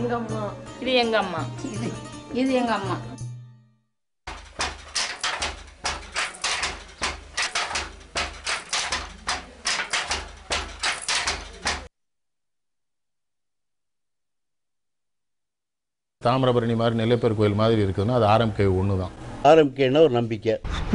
எங்க அம்மா இது எங்க அம்மா இது இது எங்கள் அம்மா தாமிரபரணி மாதிரி நெல்லைப்பேர் கோயில் மாதிரி இருக்குதுன்னா அது ஆர்எம்கே ஒன்று தான் ஆரம்பிக்கன்னா ஒரு நம்பிக்கை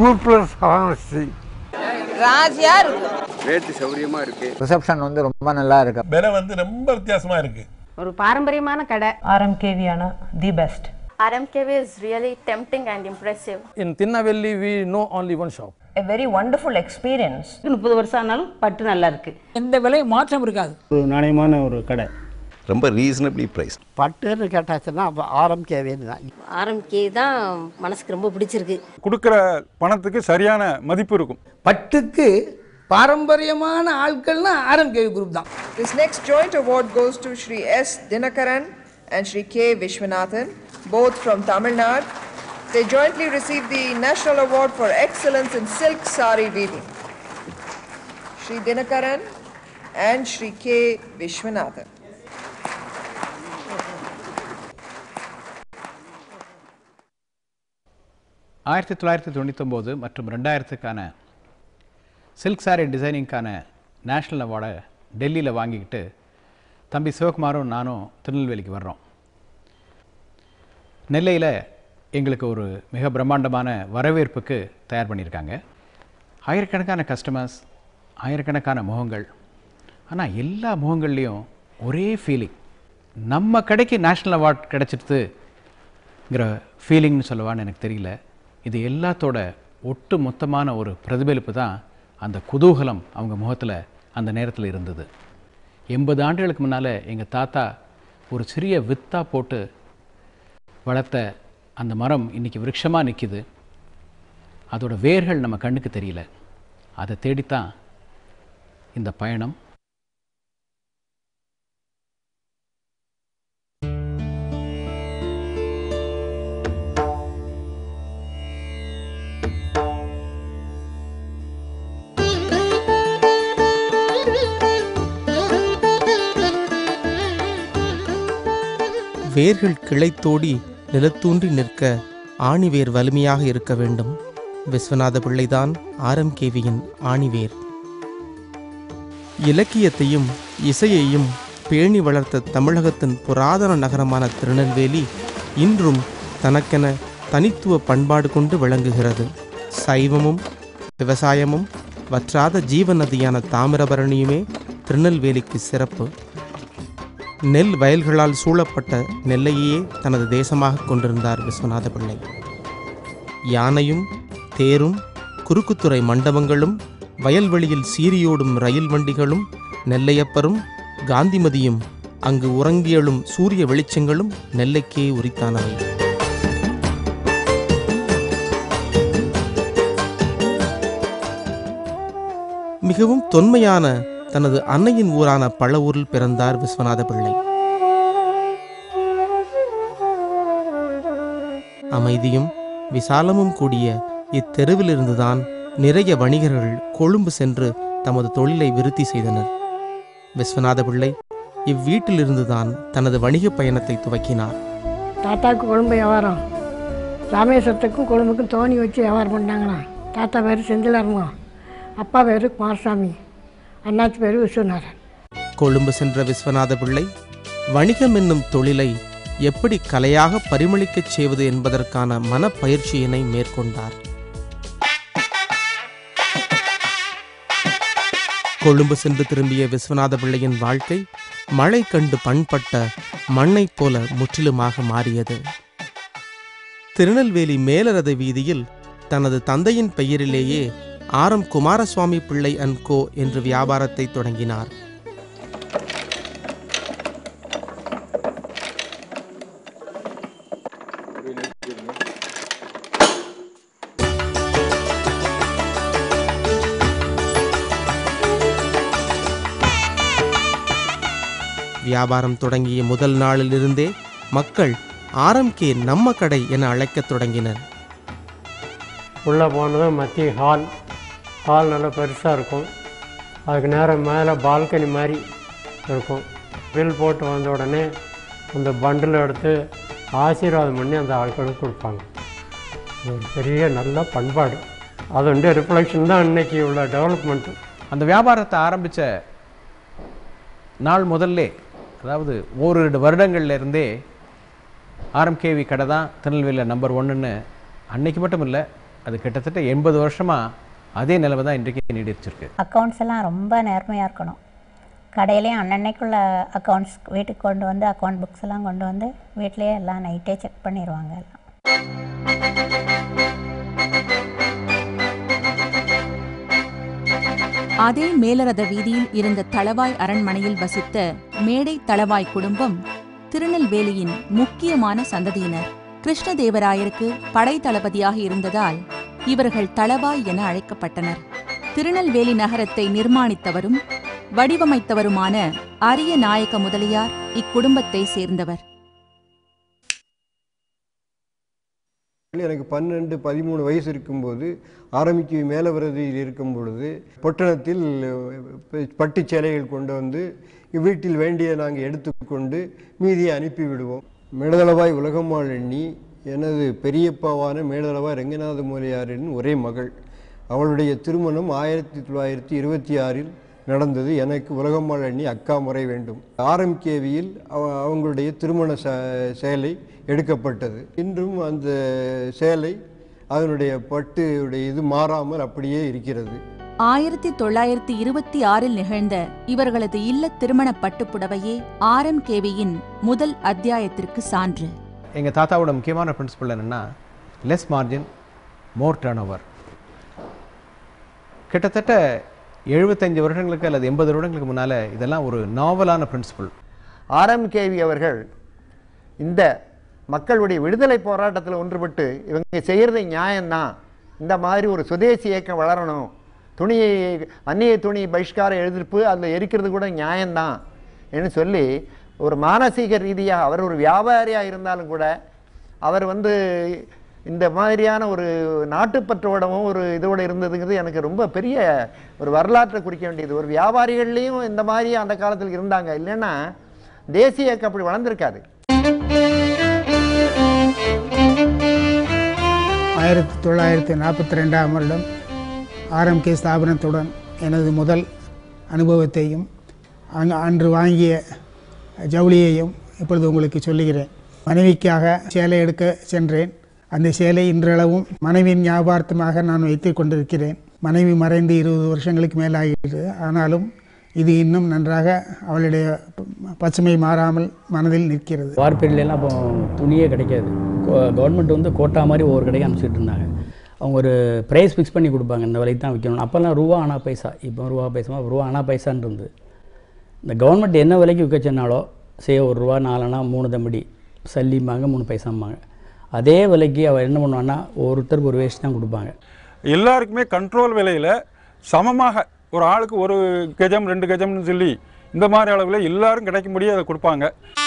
ராசியா இருக்கு ரிசப்ஷன் வந்து ரொம்ப நல்லா இருக்கு விலை வந்து ரொம்ப வித்தியாசமா இருக்கு ஒரு பாரம்பரியமான கடை RMKVயான the best RMKV is really tempting and impressive. In Tinnavelli, we know only one shop. a very wonderful experience முப்பது வருஷம் ஆனாலும் பட்டு நல்லா இருக்கு எந்த விலை மாற்றம் இருக்காது ஒரு நாணயமான ஒரு கடை ரொம்ப ரீசனபிளி ப்ரைஸ் பட்டுன்னு கேட்டாச்சுன்னா அப்போ ஆரம்பிக்கவேன்னு தான் RMK தான் மனசுக்கு ரொம்ப பிடிச்சிருக்கு கொடுக்குற பணத்துக்கு சரியான மதிப்பு இருக்கும் பட்டுக்கு பாரம்பரியமான ஆட்கள்னா ஆர்எம்கே குரூப் தான் This next joint award goes to Shri S. Dinakaran and Shri K. Vishwanathan, both from Tamil Nadu. They jointly received the National Award for Excellence in Silk Sari Weaving. Shri Dinakaran and Shri K. Vishwanathan. ஆயிரத்தி தொள்ளாயிரத்தி தொண்ணூத்தொம்போது மற்றும் ரெண்டாயிரத்துக்கான silk sari டிசைனிங்க்கான national அவார்டை டெல்லியில் வாங்கிக்கிட்டு தம்பி சிவகுமாரும் நானும் திருநெல்வேலிக்கு வர்றோம் நெல்லையில் எங்களுக்கு ஒரு மிக பிரம்மாண்டமான வரவேற்புக்கு தயார் பண்ணியிருக்காங்க ஆயிரக்கணக்கான கஸ்டமர்ஸ் ஆயிரக்கணக்கான முகங்கள் ஆனால் எல்லா முகங்கள்லேயும் ஒரே ஃபீலிங் நம்ம கடைக்கு நேஷ்னல் அவார்ட் கிடச்சிடுதுங்கிற ஃபீலிங்னு சொல்லுவான்னு எனக்கு தெரியல இது எல்லாத்தோட ஒட்டு மொத்தமான ஒரு பிரதிபலிப்பு தான் அந்த குதூகலம் அவங்க முகத்தில் அந்த நேரத்தில் இருந்தது எண்பது ஆண்டுகளுக்கு முன்னால் எங்கள் தாத்தா ஒரு சிறிய வித்தா போட்டு வளர்த்த அந்த மரம் இன்றைக்கி விருட்சமாக நிற்கிது அதோட வேர்கள் நம்ம கண்ணுக்கு தெரியல அதை தேடித்தான் இந்த பயணம் வேர்கள் கிளைத்தோடி நிலத்தூன்றி நிற்க ஆணிவேர் வலிமையாக இருக்க வேண்டும் விஸ்வநாத பிள்ளைதான் ஆர்எம்கேவியின் ஆணிவேர் இலக்கியத்தையும் இசையையும் பேணி வளர்த்த தமிழகத்தின் புராதன நகரமான திருநெல்வேலி இன்றும் தனக்கென தனித்துவ பண்பாடு கொண்டு விளங்குகிறது சைவமும் விவசாயமும் வற்றாத ஜீவநதியான தாமிரபரணியுமே திருநெல்வேலிக்கு சிறப்பு நெல் வயல்களால் சூழப்பட்ட நெல்லையே தனது தேசமாக கொண்டிருந்தார் விஸ்வநாத பிள்ளை யானையும் தேரும் குறுக்குத்துறை மண்டபங்களும் வயல்வெளியில் சீரியோடும் ரயில் வண்டிகளும் நெல்லையப்பரும் காந்திமதியும் அங்கு உறங்கியெழும் சூரிய வெளிச்சங்களும் நெல்லைக்கே உரித்தானவை மிகவும் தொன்மையான தனது அன்னையின் ஊரான பழவூரில் பிறந்தார் விஸ்வநாத பிள்ளை அமைதியும் விசாலமும் கூடிய இத்தெருவிலிருந்துதான் நிறைய வணிகர்கள் கொழும்பு சென்று தமது தொழிலை விருத்தி செய்தனர் விஸ்வநாத பிள்ளை இவ்வீட்டிலிருந்துதான் தனது வணிகப் பயணத்தை துவக்கினார் தாத்தாவுக்கு கொழும்பு வியாபாரம் ராமேஸ்வரத்துக்கும் கொழும்புக்கும் தோணி வச்சு வியாபாரம் பண்ணாங்களாம் தாத்தா பேர் செந்திலாருமா அப்பா பேர் குமாரசாமி அண்ணாச்சி பேர் விஸ்வநாதன் கொழும்பு சென்ற விஸ்வநாத பிள்ளை வணிகம் என்னும் தொழிலை எப்படி கலையாக பரிமளிக்கச் செய்வது என்பதற்கான மனப்பயிற்சியினை மேற்கொண்டார் கொழும்பு சென்று திரும்பிய விஸ்வநாத பிள்ளையின் வாழ்க்கை மழை கண்டு பண்பட்ட மண்ணைப் போல முற்றிலுமாக மாறியது திருநெல்வேலி மேலரத வீதியில் தனது தந்தையின் பெயரிலேயே ஆர் எம் குமாரசுவாமி பிள்ளை அண்ட் கோ என்று வியாபாரத்தை தொடங்கினார் வியாபாரம் தொடங்கிய முதல் நாளிலிருந்தே மக்கள் ஆர்எம்கே நம்ம கடை என அழைக்கத் தொடங்கினர் உள்ளே போனதும் மத்திய ஹால் ஹால் நல்லா பெருசாக இருக்கும் அதுக்கு நேரம் மேலே பால்கனி மாதிரி இருக்கும் பில் போட்டு வந்த உடனே அந்த பண்டில் எடுத்து ஆசீர்வாதம் பண்ணி அந்த ஆட்களுக்கு கொடுப்பாங்க இது ஒரு பெரிய நல்ல பண்பாடு அதோடைய ரிஃப்ளெக்ஷன் தான் இன்னைக்கு உள்ள டெவலப்மெண்ட்டு அந்த வியாபாரத்தை ஆரம்பித்த நாள் முதல்லே அதாவது ஓரிரு வருடங்கள்ல இருந்தே ஆர்எம்கேவி கடை தான் திருநெல்வேலியில் நம்பர் ஒன்றுன்னு அன்னைக்கு மட்டும் இல்லை அது கிட்டத்தட்ட எண்பது வருஷமாக அதே நிலைமை தான் இன்றைக்கு நீடிச்சிருக்கு அக்கௌண்ட்ஸ் எல்லாம் ரொம்ப நேர்மையாக இருக்கணும் கடையிலேயும் அன்னன்னைக்குள்ள அக்கௌண்ட்ஸ் வீட்டுக்கு கொண்டு வந்து அக்கௌண்ட் புக்ஸ் எல்லாம் கொண்டு வந்து வீட்டிலேயே எல்லாம் நைட்டே செக் பண்ணிடுவாங்க எல்லாம் அதே மேலரத வீதியில் இருந்த தளவாய் அரண்மனையில் வசித்த மேடை தளவாய் குடும்பம் திருநெல்வேலியின் முக்கியமான சந்ததியினர் கிருஷ்ணதேவராயருக்கு படை தளபதியாக இருந்ததால் இவர்கள் தளவாய் என அழைக்கப்பட்டனர் திருநெல்வேலி நகரத்தை நிர்மாணித்தவரும் வடிவமைத்தவருமான அரிய நாயக்க முதலியார் இக்குடும்பத்தை சேர்ந்தவர் எனக்கு பன்னெண்டு பதிமூணு வயசு இருக்கும்போது ஆரம்பிக்கு மேலவரதியில் இருக்கும் பொழுது பொட்டணத்தில் பட்டு சேலைகள் கொண்டு வந்து வீட்டில் வேண்டிய நாங்கள் எடுத்துக்கொண்டு மீதியை அனுப்பி விடுவோம் மேடதளவாய் உலகம்மாள் எண்ணி எனது பெரியப்பாவான மேடதளவாய் ரங்கநாத மூலையாரின் ஒரே மகள் அவளுடைய திருமணம் ஆயிரத்தி தொள்ளாயிரத்தி இருபத்தி ஆறில் நடந்தது எனக்கு உலகம்மாள் எண்ணி அக்கா முறை வேண்டும் ஆர்எம்கேவியில் அவங்களுடைய திருமண ச சேலை எடுக்கப்பட்டது இன்றும் அந்த சேலை அதனுடைய பட்டுடைய இது மாறாமல் அப்படியே இருக்கிறது ஆயிரத்தி தொள்ளாயிரத்தி இருபத்தி ஆறில் நிகழ்ந்த இவர்களது இல்ல திருமண பட்டுப்புடவையே ஆர்எம்கேவியின் முதல் அத்தியாயத்திற்கு சான்று எங்கள் தாத்தாவோட முக்கியமான பிரின்சிபல் என்னென்னா less margin more turnover கிட்டத்தட்ட எழுபத்தஞ்சு வருடங்களுக்கு அல்லது எண்பது வருடங்களுக்கு முன்னால் இதெல்லாம் ஒரு நாவலான பிரின்சிபல் ஆர்எம்கேவி அவர்கள் இந்த மக்களுடைய விடுதலை போராட்டத்தில் ஒன்றுபட்டு இவங்க செய்கிறது நியாயம்தான் இந்த மாதிரி ஒரு சுதேசி இயக்கம் வளரணும் துணியை அந்நிய துணி பகிஷ்கார எதிர்ப்பு அதில் எரிக்கிறது கூட நியாயம்தான் என்று சொல்லி ஒரு மானசீக ரீதியாக அவர் ஒரு வியாபாரியாக இருந்தாலும் கூட அவர் வந்து இந்த மாதிரியான ஒரு நாட்டுப்பற்றோடவும் ஒரு இதோட இருந்ததுங்கிறது எனக்கு ரொம்ப பெரிய ஒரு வரலாற்றை குறிக்க வேண்டியது ஒரு வியாபாரிகள்லேயும் இந்த மாதிரி அந்த காலத்தில் இருந்தாங்க இல்லைன்னா தேசிய இயக்கம் அப்படி வளர்ந்துருக்காது ஆயிரத்தி தொள்ளாயிரத்தி நாற்பத்தி ரெண்டாம் வருடம் ஆர்எம்கே ஸ்தாபனத்துடன் எனது முதல் அனுபவத்தையும் அங்கு அன்று வாங்கிய ஜவுளியையும் இப்பொழுது உங்களுக்கு சொல்லுகிறேன் மனைவிக்காக சேலை எடுக்க சென்றேன் அந்த சேலை இன்றளவும் மனைவியின் ஞாபகார்த்தமாக நான் வைத்து கொண்டிருக்கிறேன் மனைவி மறைந்து இருபது வருஷங்களுக்கு மேலாகிறது ஆனாலும் இது இன்னும் நன்றாக அவளுடைய பசுமை மாறாமல் மனதில் நிற்கிறது வார்பேரிலலாம் அப்போ துணியே கிடைக்காது கவர்மெண்ட் வந்து கோட்டா மாதிரி ஒவ்வொரு கடைக்கு அனுப்பிச்சிட்டு இருந்தாங்க அவங்க ஒரு ப்ரைஸ் ஃபிக்ஸ் பண்ணி கொடுப்பாங்க இந்த விலைக்கு தான் விற்கணும் அப்போல்லாம் ரூபா ஆனா பைசா இப்போ ரூபா பைசா ரூபா ஆனா பைசான்னு இருந்து இந்த கவர்மெண்ட் என்ன விலைக்கு விற்க சொன்னாலோ சே ஒரு ரூபா நாலனா மூணு தம்படி சல்லிம்பாங்க மூணு பைசாம்பாங்க அதே விலைக்கு அவள் என்ன பண்ணுவான்னா ஒருத்தருக்கு ஒரு வேஸ்ட் தான் கொடுப்பாங்க எல்லாருக்குமே கண்ட்ரோல் விலையில் சமமாக ஒரு ஆளுக்கு ஒரு கஜம் ரெண்டு கஜம்னு சொல்லி இந்த மாதிரி அளவில் எல்லாரும் கிடைக்கும்படி அதை கொடுப்பாங்க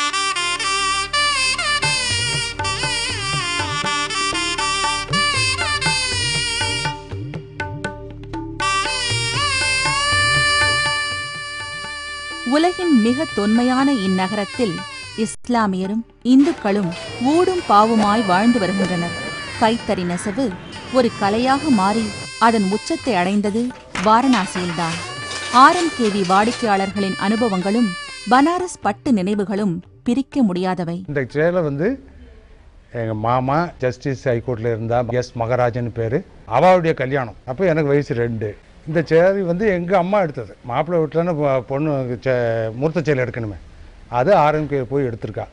உலகின் மிக தொன்மையான இந்நகரத்தில் இஸ்லாமியரும் இந்துக்களும் ஊடும் பாவுமாய் வாழ்ந்து வருகின்றனர் கைத்தறி நெசவு ஒரு கலையாக மாறி அதன் உச்சத்தை அடைந்தது வாரணாசியில்தான் ஆர்எம்கேவி வாடிக்கையாளர்களின் அனுபவங்களும் பனாரஸ் பட்டு நினைவுகளும் பிரிக்க முடியாதவை இந்த சேலை வந்து எங்கள் மாமா ஜஸ்டிஸ் ஹைகோர்ட்டில் இருந்தா எஸ் மகராஜன் பேர் அவாவுடைய கல்யாணம் அப்போ எனக்கு வயசு ரெண்டு இந்த சேலை வந்து எங்கள் அம்மா எடுத்தது மாப்பிள்ளை வீட்டில் பொண்ணு சே மூர்த்த சேலை எடுக்கணுமே அது ஆர்எம்கே போய் எடுத்திருக்கா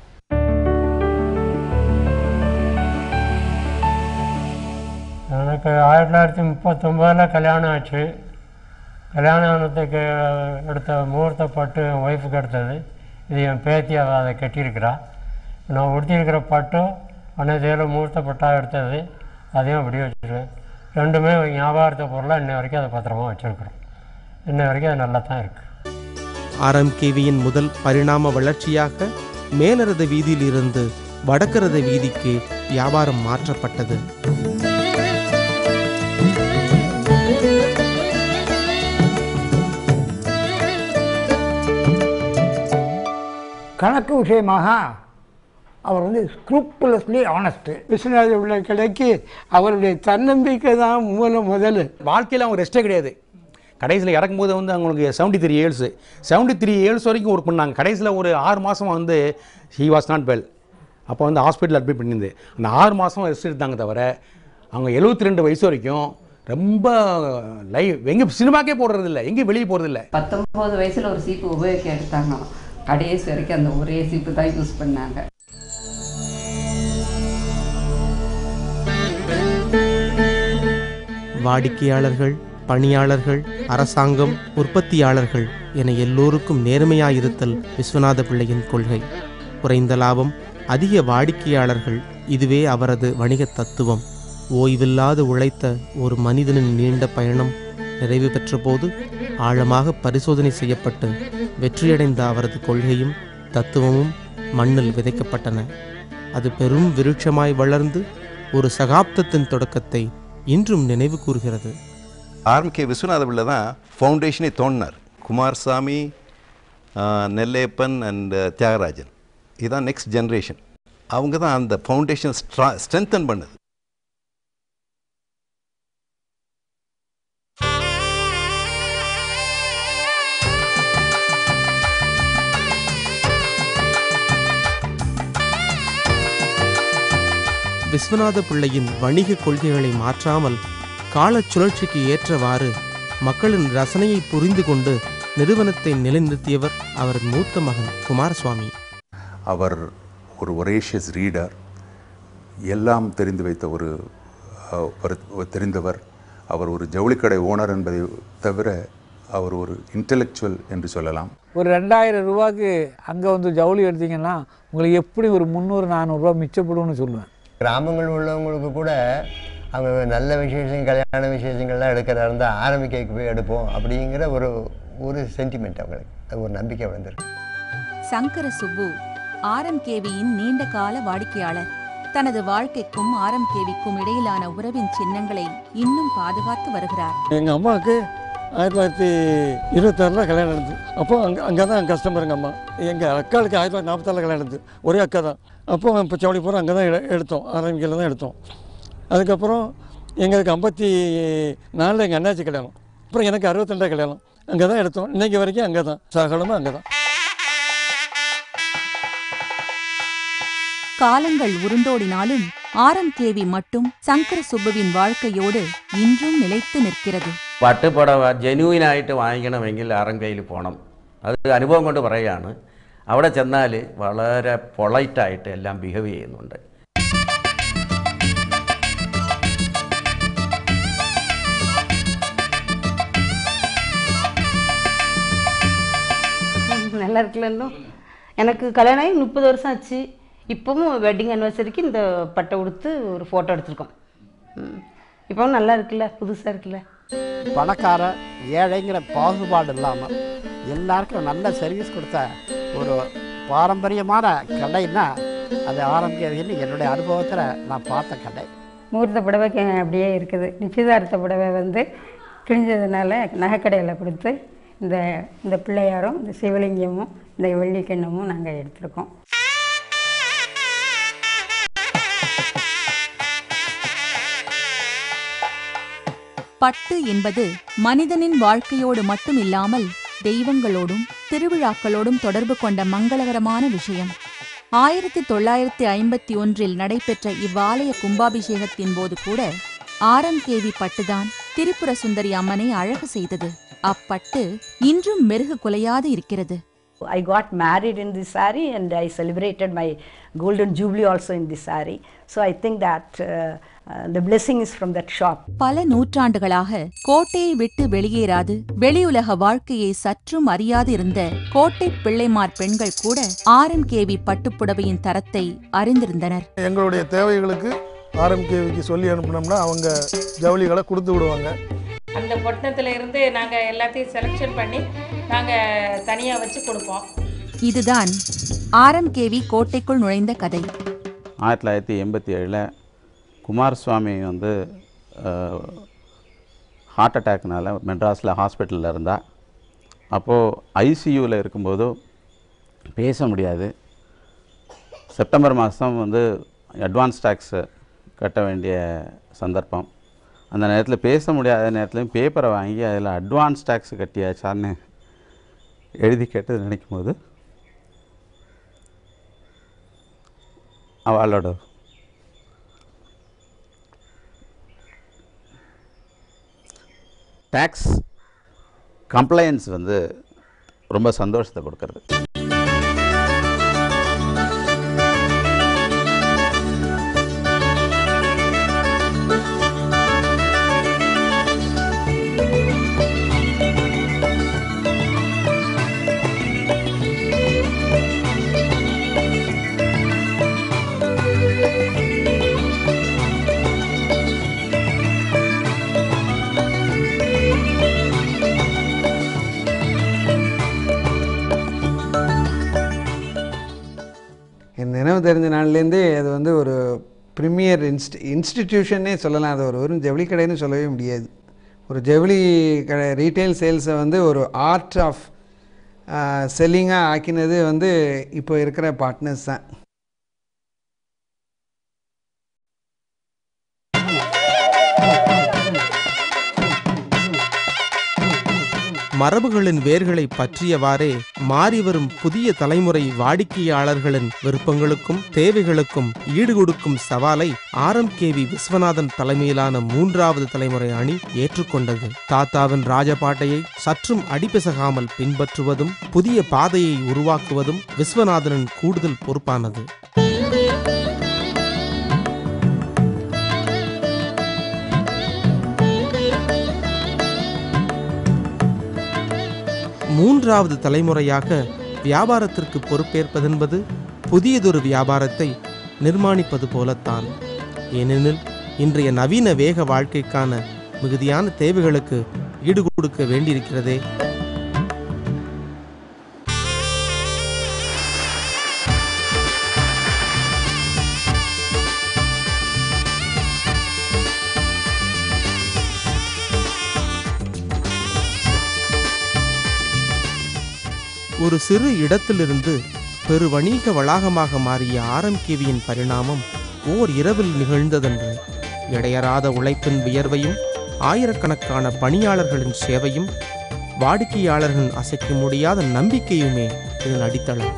எனக்கு ஆயிரத்தி தொள்ளாயிரத்தி முப்பத்தொம்போதில் கல்யாணம் ஆச்சு கல்யாணம் ஆனதுக்கு எடுத்த முகூர்த்த பட்டு என் ஒய்ஃபுக்கு எடுத்தது இது என் பேத்தி அவள் அதை கட்டியிருக்கிறா நான் உடுத்தியிருக்கிற பட்டும் அன்னைக்கு முகூர்த்த பட்டாக எடுத்தது அதையும் அப்படியே வச்சுருவேன் ரெண்டுமே ஞாபகார்த்த பொருளாக இன்னை வரைக்கும் அதை பத்திரமா வச்சுருக்குறோம் இன்னை வரைக்கும் அது நல்லா தான் இருக்குது ஆர்எம்கேவியின் முதல் பரிணாம வளர்ச்சியாக மேலரத வீதியிலிருந்து வடக்கரத வீதிக்கு வியாபாரம் மாற்றப்பட்டது கணக்கு விஷயமாக அவர் வந்து ஸ்க்ரூப்புலஸ்லி ஆனஸ்ட்டு விஸ்வநாத உள்ள கடைக்கு அவருடைய தன்னம்பிக்கை தான் மூலம் முதல் வாழ்க்கையில் அவங்க ரெஸ்ட்டே கிடையாது கடைசியில் இறக்கும்போது வந்து அவங்களுக்கு seventy three years seventy three years வரைக்கும் ஒர்க் பண்ணாங்க கடைசியில் ஒரு ஆறு மாதம் வந்து ஹி வாஸ் நாட் வெல் அப்போ வந்து ஹாஸ்பிட்டல் அட்மிட் பண்ணியிருந்து அந்த ஆறு மாதம் ரெஸ்ட் எடுத்தாங்க தவிர அவங்க எழுபத்தி ரெண்டு வயசு வரைக்கும் ரொம்ப லைவ் எங்கே சினிமாக்கே போடுறது இல்லை எங்கேயும் வெளியே போகிறது இல்லை பத்தொம்போது வயசில் ஒரு சீப்பு உபயோகிக்க எடுத்தாங்க கடைசி வரைக்கும் அந்த ஒரே சீப்பு தான் யூஸ் பண்ணாங்க வாடிக்கையாளர்கள் பணியாளர்கள் அரசாங்கம் உற்பத்தியாளர்கள் என எல்லோருக்கும் நேர்மையாயிருத்தல் விஸ்வநாத பிள்ளையின் கொள்கை குறைந்த லாபம் அதிக வாடிக்கையாளர்கள் இதுவே அவரது வணிக தத்துவம் ஓய்வில்லாது உழைத்த ஒரு மனிதனின் நீண்ட பயணம் நிறைவு பெற்றபோது ஆழமாக பரிசோதனை செய்யப்பட்டு வெற்றியடைந்த அவரது கொள்கையும் தத்துவமும் மண்ணில் விதைக்கப்பட்டன அது பெரும் விருட்சமாய் வளர்ந்து ஒரு சகாப்தத்தின் தொடக்கத்தை இன்றும் நினைவு கூறுகிறது ஆர்எம்கே விஸ்வநாத பிள்ளை தான் ஃபவுண்டேஷனே தோண்டினார் குமாரசாமி நெல்லையப்பன் அண்ட் தியாகராஜன் இதுதான் நெக்ஸ்ட் ஜென்ரேஷன் அவங்க தான் அந்த ஃபவுண்டேஷன் ஸ்ட்ரா ஸ்ட்ரென்தன் பண்ணுது விஸ்வநாத பிள்ளையின் வணிக கொள்கைகளை மாற்றாமல் காலச் சுழற்சிக்கு ஏற்றவாறு மக்களின் ரசனையை புரிந்து கொண்டு நிறுவனத்தை நிலைநிறுத்தியவர் அவரது மூத்த மகன் குமாரசுவாமி அவர் ஒரு ஒரேஷியஸ் ரீடர் எல்லாம் தெரிந்து வைத்த ஒரு அஹ், ஒரு தெரிந்தவர் அவர் ஒரு ஜவுளிக்கடை ஓனர் என்பதை தவிர அவர் ஒரு இன்டெலெக்சுவல் என்று சொல்லலாம் ஒரு ரெண்டாயிரம் ரூபாய்க்கு அங்கே வந்து ஜவுளி எடுத்தீங்கன்னா உங்களுக்கு எப்படி ஒரு முந்நூறு நானூறுரூவா மிச்சப்படும்னு சொல்லுவேன் கிராமங்கள் உள்ளவங்களுக்கு கூட அவங்க நல்ல விசேஷம் கல்யாண விசேஷங்கள்லாம் எடுக்கிறதா இருந்தால் ஆரம்பிக்கைக்கு போய் எடுப்போம் அப்படிங்கிற ஒரு ஒரு சென்டிமெண்ட் அவங்களுக்கு அது ஒரு நம்பிக்கை வளர்ந்துருக்கு சங்கர சுப்பு ஆர்எம்கேவியின் நீண்ட கால வாடிக்கையாளர் தனது வாழ்க்கைக்கும் ஆர்எம்கேவிக்கும் இடையிலான உறவின் சின்னங்களை இன்னும் பாதுகாத்து வருகிறார் எங்கள் அம்மாவுக்கு ஆயிரத்தி தொள்ளாயிரத்தி இருபத்தாறில் கல்யாணம் நடந்தது அப்போ அங்கே அங்கே தான் கஸ்டமர் எங்கள் அம்மா எங்கள் அக்காளுக்கு ஆயிரத்தி தொள்ளாயிரத்தி நாற்பத்தாறில் கல்யாணம் நடந்தது ஒரே அக்கா தான் அப்போ இப்போ சவுளி பூரா அங்கே தான் எடு- எடுத்தோம் ஆரம்பிக்கையில் தான் எடுத்தோம் அதுக்கப்புறம் எங்களுக்கு ஐம்பத்தி நாலில் எங்கள் அண்ணாச்சி கல்யாணம் அப்புறம் எனக்கு அறுபத்தெண்டா கல்யாணம் அங்கே தான் எடுத்தோம் இன்னைக்கு வரைக்கும் அங்கே தான் சகலமும் அங்கே தான் காலங்கள் உருண்டோடினாலும் ஆர்எம்கேவி மட்டும் சங்கர சுப்புவின் வாழ்க்கையோடு இன்றும் நிலைத்து நிற்கிறது പട്ടുപുടവ ജെന്യൂനായിട്ട് വാങ്ങിക്കണമെങ്കിൽ അറങ്കയിൽ പോകണം അത് അനുഭവം കൊണ്ട് പറയുകയാണ് അവിടെ ചെന്നാൽ വളരെ പൊളൈറ്റായിട്ട് എല്ലാം ബിഹേവ് ചെയ്യുന്നുണ്ട് நல்லா இருக்குல்ல இன்னும் எனக்கு கல்யாணம் ஆகி முப்பது வருஷம் ஆச்சு இப்போவும் வெட்டிங் அனிவர்சரிக்கு இந்த பட்டை உடுத்து ஒரு ஃபோட்டோ எடுத்திருக்கோம் ம். இப்போவும் நல்லா இருக்குல்ல புதுசாக இருக்குல்ல பணக்கார ஏழைங்கிற பாகுபாடு இல்லாமல் எல்லாருக்கும் நல்ல சர்வீஸ் கொடுத்த ஒரு பாரம்பரியமான கடைன்னா அது ஆரம்பிக்கிறதுன்னு என்னுடைய அனுபவத்தில் நான் பார்த்த கடை முகூர்த்த புடவை கே- அப்படியே இருக்குது நிச்சயதார்த்த புடவை வந்து கிழிஞ்சதுனால நகைக்கடையில் கொடுத்து இந்த இந்த பிள்ளையாரும் இந்த சிவலிங்கமும் இந்த வெள்ளிக்கிண்ணமும் நாங்கள் எடுத்திருக்கோம் பட்டு என்பது மனிதனின் வாழ்க்கையோடு மட்டும் இல்லாமல் தெய்வங்களோடும் திருவிழாக்களோடும் தொடர்பு கொண்ட மங்களகரமான விஷயம் ஆயிரத்தி தொள்ளாயிரத்தி ஐம்பத்தி ஒன்றில் நடைபெற்ற இவ்வாலய கும்பாபிஷேகத்தின் போது கூட ஆரம்கேவி பட்டுதான் திரிபுர சுந்தரி அம்மனை அழகு செய்தது அப்பட்டு இன்றும் மெருகு குலையாது இருக்கிறது I got married in this saree and I celebrated my golden jubilee also in this saree. So I think that uh, uh, the blessing is from that shop. பல நூற்றாண்டுகளாக கோட்டையை விட்டு வெளியேறாது வெளியுலக வாழ்க்கையை சற்றும் அறியாது இருந்த கோட்டை பிள்ளைமார் பெண்கள் கூட ஆர்எம்கேவி பட்டுப்புடவையின் தரத்தை அறிந்திருந்தனர் எங்களுடைய தேவைகளுக்கு ஆர்எம்கேவிக்கு சொல்லி அனுப்புனோம்னா அவங்க ஜவுளிகளை கொடுத்து விடுவாங்க அந்த பொட்டணத்துல இருந்து நாங்கள் எல்லாத்தையும் செலெக்ஷன் பண்ணி நாங்கள் தனியாக வச்சு கொடுப்போம் இதுதான் ஆர்எம்கேவி கோட்டைக்குள் நுழைந்த கதை ஆயிரத்தி தொள்ளாயிரத்தி எண்பத்தி ஏழில் குமாரசுவாமி வந்து ஹார்ட் அட்டாக்னால மெட்ராஸில் ஹாஸ்பிட்டலில் இருந்தா அப்போது ஐசியூவில் இருக்கும்போது பேச முடியாது செப்டம்பர் மாதம் வந்து அட்வான்ஸ் டேக்ஸு கட்ட வேண்டிய சந்தர்ப்பம் அந்த நேரத்தில் பேச முடியாத நேரத்துலையும் பேப்பரை வாங்கி அதில் அட்வான்ஸ் டேக்ஸ் கட்டியாச்சான்னு எழுதி கேட்டு நினைக்கும் போது அவளோட டேக்ஸ் கம்ப்ளைண்ட்ஸ் வந்து ரொம்ப சந்தோஷத்தை கொடுக்கறது என் நினைவு தெரிஞ்ச நாள்லேருந்தே அது வந்து ஒரு ப்ரீமியர் இன்ஸ்டி இன்ஸ்டிடியூஷன்னே சொல்லலாம் அது ஒரு வெறும் ஜவுளி கடைன்னு சொல்லவே முடியாது ஒரு ஜவுளி கடை ரீட்டைல் சேல்ஸை வந்து ஒரு ஆர்ட் ஆஃப் செல்லிங்காக ஆக்கினது வந்து இப்போ இருக்கிற பார்ட்னர்ஸ் தான் மரபுகளின் வேர்களை பற்றியவாறே மாறிவரும் புதிய தலைமுறை வாடிக்கையாளர்களின் விருப்பங்களுக்கும் தேவைகளுக்கும் ஈடுகொடுக்கும் சவாலை ஆரம் கேவி விஸ்வநாதன் தலைமையிலான மூன்றாவது தலைமுறை அணி ஏற்றுக்கொண்டது தாத்தாவின் ராஜபாட்டையை சற்றும் அடிப்பிசகாமல் பின்பற்றுவதும் புதிய பாதையை உருவாக்குவதும் விஸ்வநாதனின் கூடுதல் பொறுப்பானது மூன்றாவது தலைமுறையாக வியாபாரத்திற்கு பொறுப்பேற்பதென்பது புதியதொரு வியாபாரத்தை நிர்மாணிப்பது போலத்தான் ஏனெனில் இன்றைய நவீன வேக வாழ்க்கைக்கான மிகுதியான தேவைகளுக்கு ஈடுகொடுக்க வேண்டியிருக்கிறதே ஒரு சிறு இடத்திலிருந்து பெரு வணிக வளாகமாக மாறிய ஆர்எம்கேவியின் பரிணாமம் ஓர் இரவில் நிகழ்ந்ததன்று இடையறாத உழைப்பின் வியர்வையும் ஆயிரக்கணக்கான பணியாளர்களின் சேவையும் வாடிக்கையாளர்களின் அசைக்க முடியாத நம்பிக்கையுமே இதன் அடித்தளம்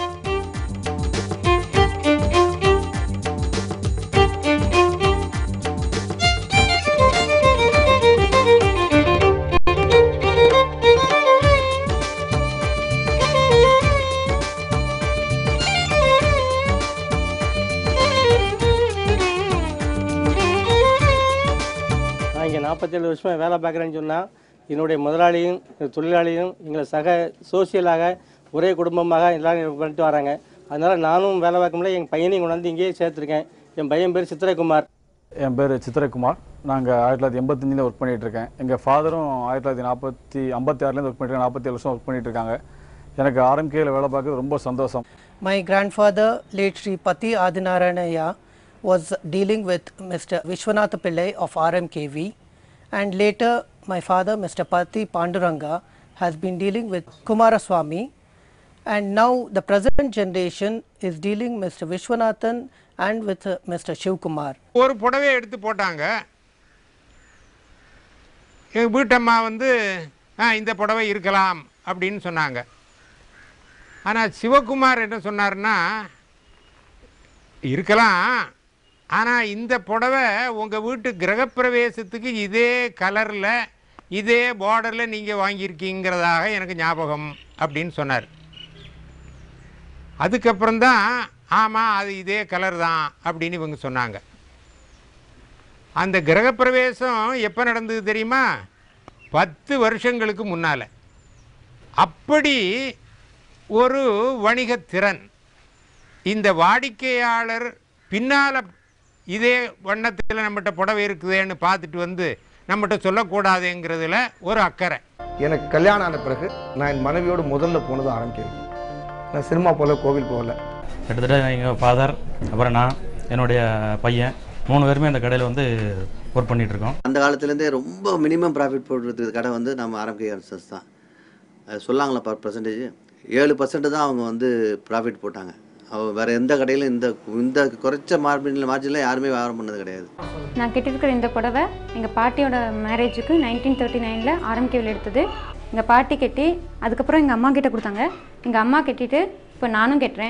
நான் இங்கே நாற்பத்தேழு வருஷமாக வேலை பார்க்குறேன்னு சொன்னால் என்னுடைய முதலாளியும் தொழிலாளியும் எங்களை சக சோசியலாக ஒரே குடும்பமாக எல்லாரும் பண்ணிட்டு வராங்க அதனால் நானும் வேலை பார்க்க முடியல என் பையனையும் கொண்டாந்து இங்கேயே சேர்த்துருக்கேன் என் பையன் பேர் சித்திரகுமார் என் பேர் சித்திரகுமார் நாங்கள் ஆயிரத்தி தொள்ளாயிரத்தி எண்பத்தஞ்சில் ஒர்க் பண்ணிட்டு இருக்கேன் எங்கள் ஃபாதரும் ஆயிரத்தி தொள்ளாயிரத்தி நாற்பத்தி ஐம்பத்தி ஆறுலேருந்து ஒர்க் பண்ணிட்டு நாற்பத்தி வருஷம் ஒர்க் பண்ணிட்டு இருக்காங்க எனக்கு ஆர்எம்கேயில் வேலை பார்க்கறது ரொம்ப சந்தோஷம் My grandfather, late Sri Pati Adinaranaya, was dealing with Mr. Vishwanath Pillai of RMKV, and later my father, Mr. Pati Panduranga, has been dealing with Kumaraswamy, and now the present generation is dealing Mr. Vishwanathan and with uh, Mr. Shivkumar. ஒரு புடவையை எடுத்து போட்டாங்க எங்கள் வீட்டம்மா வந்து ஆ இந்த புடவை இருக்கலாம் அப்படின்னு சொன்னாங்க ஆனால் சிவகுமார் என்ன சொன்னார்னா இருக்கலாம் ஆனால் இந்த புடவை உங்கள் வீட்டு கிரகப்பிரவேசத்துக்கு இதே கலரில் இதே பார்டரில் நீங்கள் வாங்கியிருக்கீங்கிறதாக எனக்கு ஞாபகம் அப்படின்னு சொன்னார் அதுக்கப்புறம் தான் ஆமாம் அது இதே கலர் தான் அப்படின்னு இவங்க சொன்னாங்க அந்த கிரகப்பிரவேசம் எப்போ நடந்தது தெரியுமா பத்து வருஷங்களுக்கு முன்னால் அப்படி ஒரு வணிகத்திறன் இந்த வாடிக்கையாளர் பின்னால் இதே வண்ணத்தில் நம்மகிட்ட புடவை இருக்குதேன்னு பார்த்துட்டு வந்து நம்மகிட்ட சொல்லக்கூடாதுங்கிறதுல ஒரு அக்கறை எனக்கு கல்யாணம் ஆன பிறகு நான் என் மனைவியோடு முதல்ல போனது ஆரம்பிக்கிறேன் நான் சினிமா போகல கோவில் போகல கிட்டத்தட்ட எங்கள் ஃபாதர் அப்புறம் நான் என்னுடைய பையன் மூணு பேருமே அந்த கடையில் வந்து ஒர்க் பண்ணிட்டு இருக்கோம் அந்த காலத்துலேருந்தே ரொம்ப மினிமம் ப்ராஃபிட் போடுறதுக்கு கடை வந்து நம்ம ஆரம்பிக்க ஆரம்பிச்சது தான் அது சொல்லாங்களா பர் பர்சன்டேஜ் ஏழு பர்சன்ட் தான் அவங்க வந்து ப்ராஃபிட் போட்டாங்க அவ வேறு எந்த கடையிலும் இந்த இந்த குறைச்ச மார்ஜினில் மார்ஜினில் யாருமே வியாபாரம் பண்ணது கிடையாது நான் கட்டியிருக்கிற இந்த புடவை எங்கள் பாட்டியோட மேரேஜுக்கு நைன்டீன் தேர்ட்டி நைனில் ஆரம்பிக்கவில் எடுத்தது எங்கள் பாட்டி கட்டி அதுக்கப்புறம் எங்கள் அம்மா கிட்ட கொடுத்தாங்க எங்கள் அம்மா கட்டிட்டு இப்போ நானும் கட்டுறேன்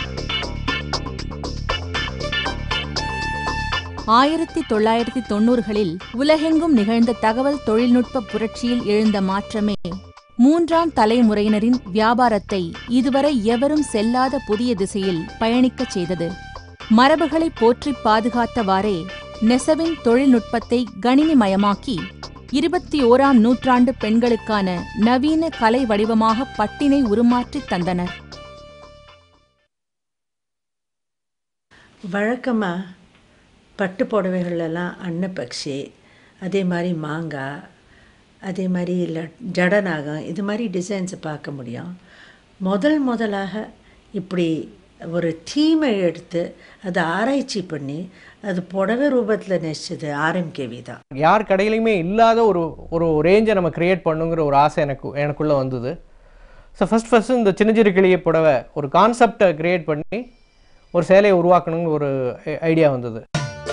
ஆயிரத்தி தொள்ளாயிரத்தி தொண்ணூறுகளில் உலகெங்கும் நிகழ்ந்த தகவல் தொழில்நுட்ப புரட்சியில் எழுந்த மாற்றமே மூன்றாம் தலைமுறையினரின் வியாபாரத்தை இதுவரை எவரும் செல்லாத புதிய திசையில் பயணிக்கச் செய்தது மரபுகளை போற்றிப் பாதுகாத்தவாறே நெசவின் தொழில்நுட்பத்தை கணினிமயமாக்கி இருபத்தி ஓராம் நூற்றாண்டு பெண்களுக்கான நவீன கலை வடிவமாக பட்டினை உருமாற்றித் தந்தனர் வழக்கமாக பட்டு புடவைகளெல்லாம் அன்னப்பக்ஷி அதே மாதிரி மாங்காய் அதே மாதிரி இல்லை ஜடநாகம் இது மாதிரி டிசைன்ஸை பார்க்க முடியும் முதல் முதலாக இப்படி ஒரு தீமை எடுத்து அதை ஆராய்ச்சி பண்ணி அது புடவை ரூபத்தில் நெச்சது ஆர்எம்கேவி தான் யார் கடையிலையுமே இல்லாத ஒரு ஒரு ரேஞ்சை நம்ம கிரியேட் பண்ணுங்கிற ஒரு ஆசை எனக்கு எனக்குள்ளே வந்தது ஸோ ஃபஸ்ட் ஃபஸ்ட்டு இந்த சின்னஞ்சிறு கிளிய புடவை ஒரு கான்செப்டை கிரியேட் பண்ணி ஒரு சேலையை உருவாக்கணுங்கிற ஒரு ஐடியா வந்தது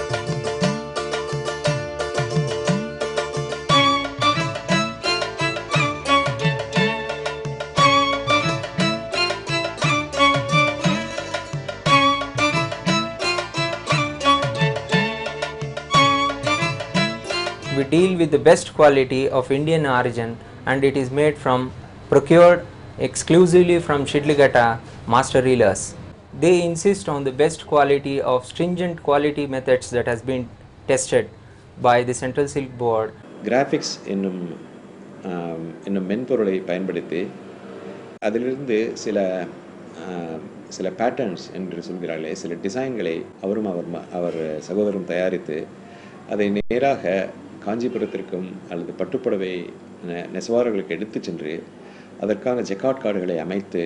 we deal with the best quality of Indian origin and it is made from procured exclusively from Shidligata master reelers. They insist on the best quality of stringent quality methods that has been tested by the Central Silk Board. Graphics என்னும் ஆம், என்னும் மென்பொருளை பயன்படுத்தி அதிலிருந்து சில ஆம், சில patterns என்று சொல்கிறார்களே சில டிசைன்களை அவரும் அவர் ம- அவர் சகோதரரும் தயாரித்து அதை நேராக காஞ்சிபுரத்திற்கும் அல்லது பட்டுப்புடவை நெ- நெசவாளர்களுக்கு எடுத்துச் சென்று அதற்கான ஜெக்காட் கார்டுகளை அமைத்து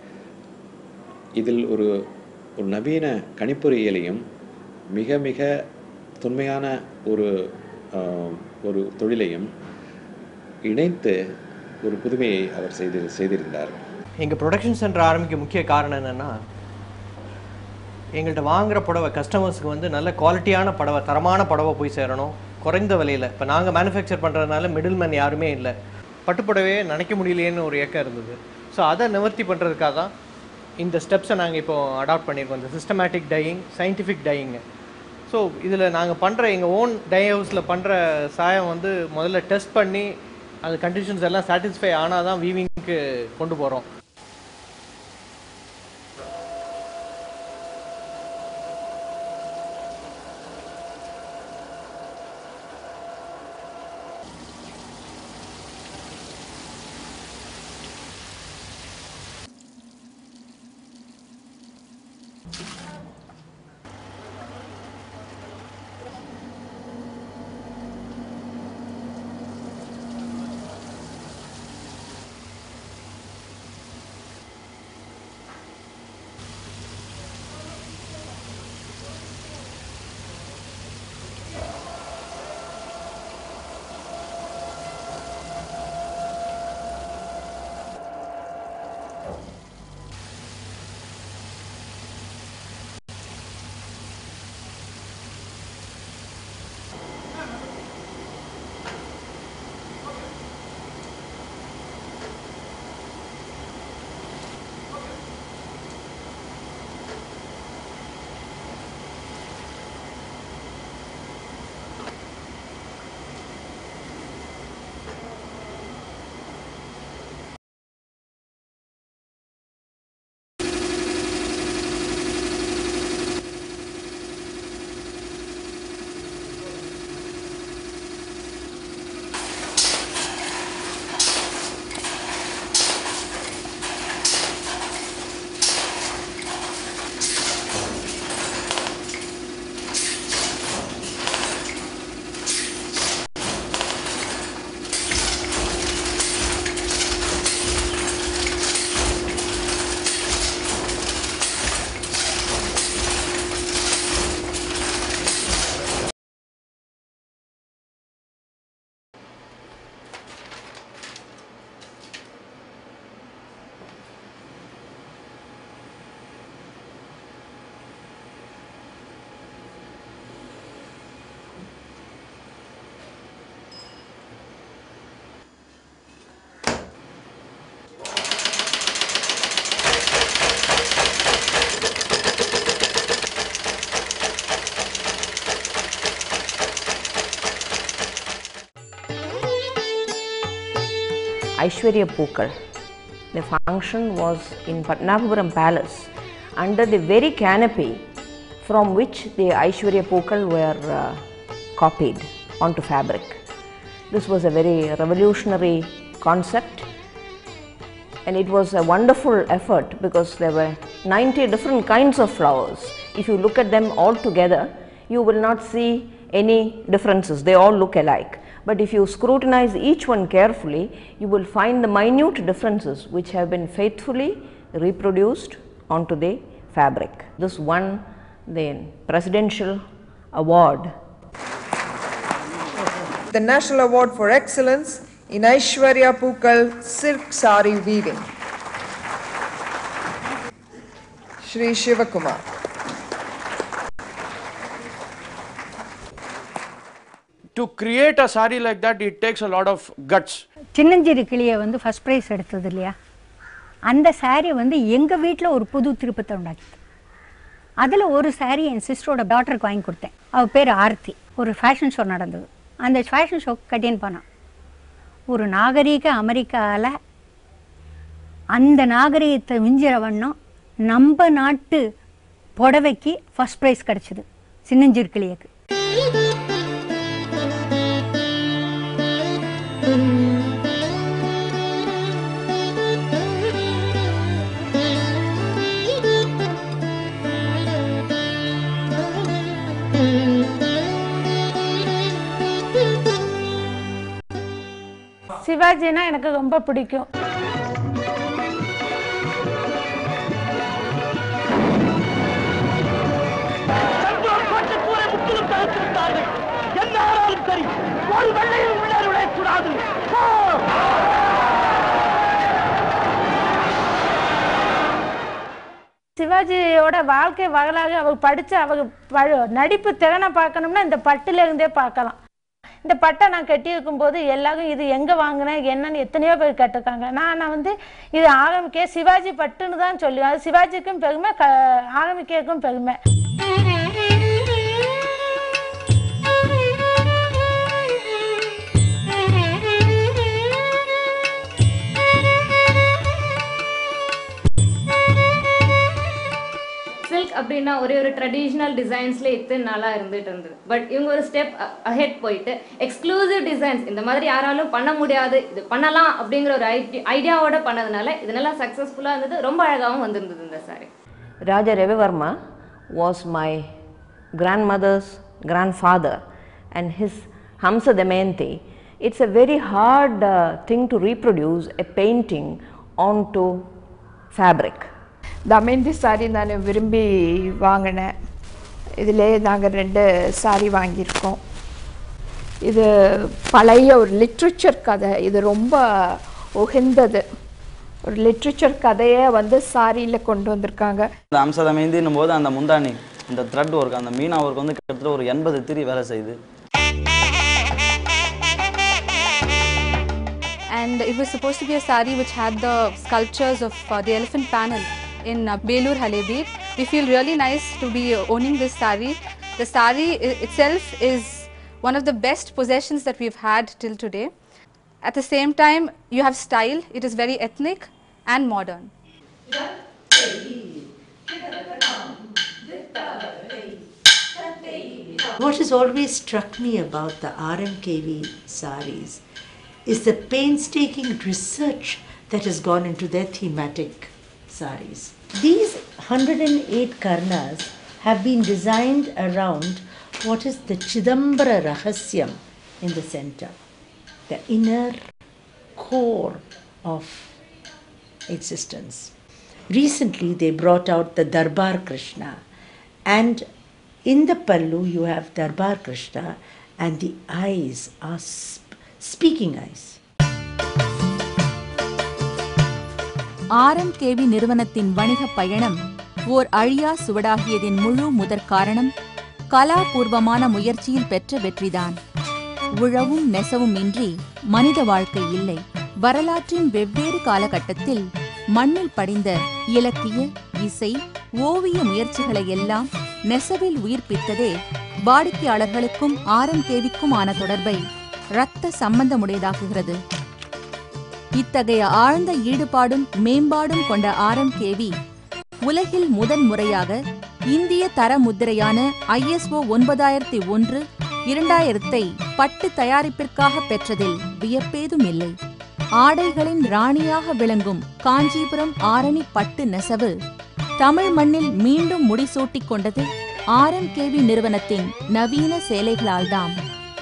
இதில் ஒரு ஒரு நவீன கணிப்பொறியியலையும் மிக மிக தொன்மையான ஒரு ஆம், ஒரு தொழிலையும் இணைத்து ஒரு புதுமையை அவர் செய்து செய்திருந்தார் எங்கள் ப்ரொடக்ஷன் சென்டர் ஆரம்பிக்க முக்கிய காரணம் என்னென்னா எங்கள்கிட்ட வாங்குற புடவை கஸ்டமர்ஸ்க்கு வந்து நல்ல குவாலிட்டியான புடவை தரமான புடவை போய் சேரணும் குறைந்த விலையில் இப்போ நாங்கள் மேனுஃபேக்சர் பண்ணுறதுனால மிடில் மேன் யாருமே இல்லை பட்டுப்புடவையே நினைக்க முடியலையேன்னு ஒரு ஏக்கம் இருந்தது ஸோ அதை நிவர்த்தி பண்ணுறதுக்காக தான் இந்த ஸ்டெப்ஸை நாங்கள் இப்போ அடாப்ட் பண்ணியிருக்கோம் இந்த systematic dyeing scientific dyeing so இதில் நாங்கள் பண்ணுற எங்கள் ஓன் டை ஹவுஸில் பண்ணுற சாயம் வந்து முதல்ல டெஸ்ட் பண்ணி அது கண்டிஷன்ஸ் எல்லாம் சாட்டிஸ்ஃபை ஆனால் தான் வீவிங்க்கு கொண்டு போகிறோம் Aishwarya Pukal. The function was in Patnapuram Palace under the very canopy from which the Aishwarya Pukal were uh, copied onto fabric. This was a very revolutionary concept and it was a wonderful effort because there were 90 different kinds of flowers. If you look at them all together, you will not see any differences, they all look alike. But if you scrutinize each one carefully, you will find the minute differences which have been faithfully reproduced onto the fabric. This won the Presidential Award the National Award for Excellence in Aishwarya Pukal Silk Sari Weaving. Shri Shivakumar. To create a sari like that, it takes a lot of guts. சின்னஞ்சிறு கிளியை வந்து first prize எடுத்தது இல்லையா அந்த saree வந்து எங்கள் வீட்டில் ஒரு புது திருப்பத்தை உண்டாக்கிது அதில் ஒரு saree என் சிஸ்டரோட டாட்டருக்கு வாங்கி கொடுத்தேன் அவள் பேர் ஆர்த்தி ஒரு ஃபேஷன் ஷோ நடந்தது அந்த ஃபேஷன் ஷோ கட்டின்னு போனான் ஒரு நாகரீக அமெரிக்காவில் அந்த நாகரீகத்தை மிஞ்சிற வண்ணம் நம்ம நாட்டு புடவைக்கு ஃபஸ்ட் ப்ரைஸ் கிடச்சிது சின்னஞ்சிறு கிளியக்கு சிவாஜினா எனக்கு ரொம்ப பிடிக்கும் என்ன ஆனாலும் சரி ஒரு வெள்ளையில் உள்ளே நுழையக்கூடாது சிவாஜியோட வாழ்க்கை வரலாறு அவங்க படித்து அவங்க ப- நடிப்பு திறனை பார்க்கணும்னா இந்த பட்டுல இருந்தே பார்க்கலாம் இந்த பட்டை நான் கட்டியிருக்கும் போது எல்லாரும் இது எங்கே வாங்கினேன் என்னன்னு எத்தனையோ பேர் கேட்டிருக்காங்க நான் நான் வந்து இது ஆரம்பிக்க சிவாஜி பட்டுன்னு தான் சொல்லுவேன் அது சிவாஜிக்கும் பெருமை க ஆரம்பிக்கும் பெருமை சில்க் அப்படின்னா ஒரே ஒரு ட்ரெடிஷ்னல் டிசைன்ஸ்ல இத்தனை நாளாக இருந்துட்டு இருந்தது பட் இவங்க ஒரு ஸ்டெப் அஹெட் போயிட்டு எக்ஸ்க்ளூசிவ் டிசைன்ஸ் இந்த மாதிரி யாராலும் பண்ண முடியாது இது பண்ணலாம் அப்படிங்கிற ஒரு ஐடியாவோட பண்ணதுனால இது நல்லா சக்ஸஸ்ஃபுல்லாக இருந்தது ரொம்ப அழகாகவும் வந்திருந்தது இந்த sari Raja Ravivarma was my grandmother's grandfather and his Hamsa Damayanti. It's a very hard uh, thing to reproduce a painting onto fabric. தமேந்தி சாரி நான் விரும்பி வாங்கினேன் இதிலே நாங்கள் ரெண்டு சாரி வாங்கியிருக்கோம் இது பழைய ஒரு லிட்ரேச்சர் கதை இது ரொம்ப உகந்தது ஒரு லிட்ரேச்சர் கதையை வந்து சாரியில் கொண்டு வந்திருக்காங்க இந்த அம்சதமேந்தின்னும் போது அந்த முந்தானி இந்த த்ரெட் ஒர்க் அந்த மீனா ஒர்க் வந்து கிட்டத்தட்ட ஒரு எண்பது திரி வேலை செய்யுது and it was supposed to be a sari which had the sculptures of uh, the elephant panel in uh, Belur Halebir. We feel really nice to be owning this sari. The sari i- itself is one of the best possessions that we've had till today. At the same time, you have style. It is very ethnic and modern. What has always struck me about the RMKV saris is the painstaking research that has gone into their thematic saris. These 108 karnas have been designed around what is the Chidambara Rahasyam in the center, the inner core of existence. Recently, they brought out the Darbar Krishna, and in the Pallu, you have Darbar Krishna, and the eyes are sp- speaking eyes. RMKV நிறுவனத்தின் வணிகப் பயணம் ஓர் அழியா சுவடாகியதின் முழு முதற் காரணம் கலாபூர்வமான முயற்சியில் பெற்ற வெற்றிதான் உழவும் நெசவும் இன்றி மனித வாழ்க்கை இல்லை வரலாற்றின் வெவ்வேறு காலகட்டத்தில் மண்ணில் படிந்த இலக்கிய இசை ஓவிய முயற்சிகளை எல்லாம் நெசவில் உயிர்ப்பித்ததே வாடிக்கையாளர்களுக்கும் ஆர்எம்கேவிக்குமான தொடர்பை இரத்த சம்பந்தமுடையதாக்குகிறது இத்தகைய ஆழ்ந்த ஈடுபாடும் மேம்பாடும் கொண்ட ஆர்எம்கேவி உலகில் முதன் முறையாக இந்திய தர முத்திரையான ஐஎஸ்ஓ ஒன்பதாயிரத்தி ஒன்று இரண்டாயிரத்தை பட்டு தயாரிப்பிற்காக பெற்றதில் வியப்பேதும் இல்லை ஆடைகளின் ராணியாக விளங்கும் காஞ்சிபுரம் ஆரணி பட்டு நெசவு தமிழ் மண்ணில் மீண்டும் முடிசூட்டிக் கொண்டது ஆர்எம்கேவி நிறுவனத்தின் நவீன சேலைகளால்தான்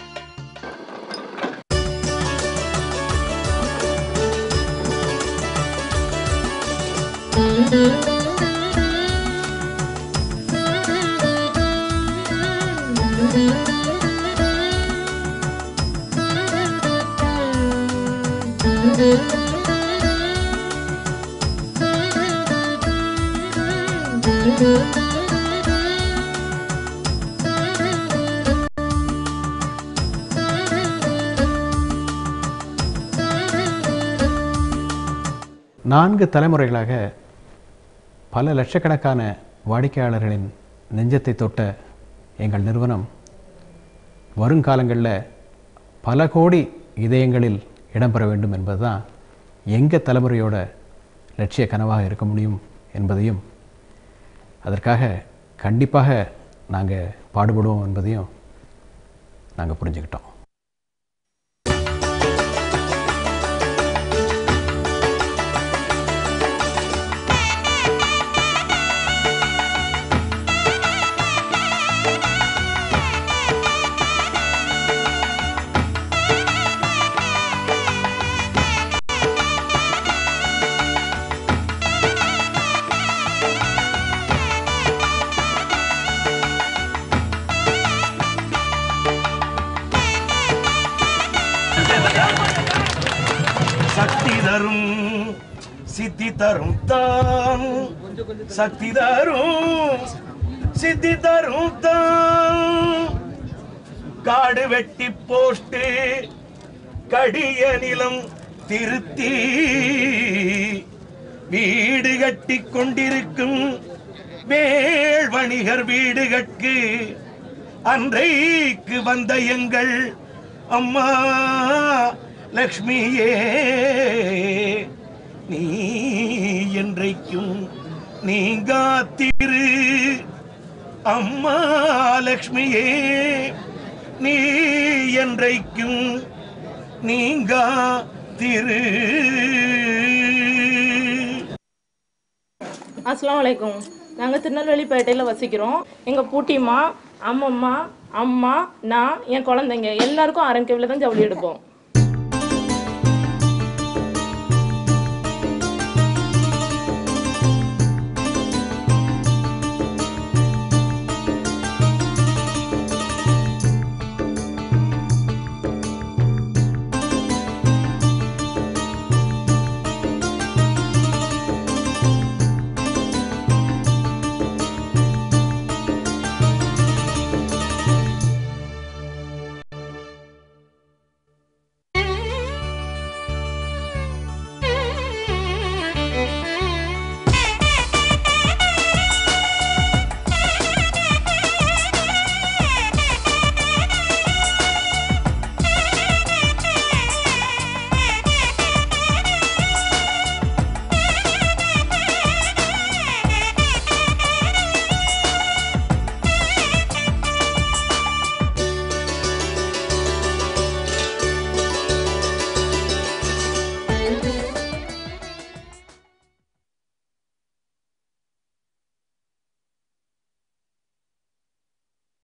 நான்கு தலைமுறைகளாக பல லட்சக்கணக்கான வாடிக்கையாளர்களின் நெஞ்சத்தை தொட்ட எங்கள் நிறுவனம் வருங்காலங்களில் பல கோடி இதயங்களில் இடம்பெற வேண்டும் என்பதுதான் எங்கள் தலைமுறையோட லட்சிய கனவாக இருக்க முடியும் என்பதையும் அதற்காக கண்டிப்பாக நாங்கள் பாடுபடுவோம் என்பதையும் நாங்கள் புரிஞ்சுக்கிட்டோம் சக்தி தரும் சித்தி தரும் தான் சக்தி தரும் சித்தி தரும் தான் காடு வெட்டி போஸ்ட் கடிய நிலம் திருத்தி வீடு கட்டி கொண்டிருக்கும் வேள் வணிகர் வீடுகட்கு அன்றைக்கு வந்த எங்கள் அம்மா லக்ஷ்மியே நீ என்றைக்கும் நீங்காத்திரு அம்மா லக்ஷ்மியே நீ என்றைக்கும் நீங்கா திரு அஸ்லாம் வலைக்கும் நாங்கள் திருநெல்வேலிப்பேட்டையில் வசிக்கிறோம் எங்கள் பூட்டிமா அம்மம்மா அம்மா நான் என் குழந்தைங்க எல்லாருக்கும் ஆரம்பிக்கவில் தான் ஜவுளி எடுப்போம்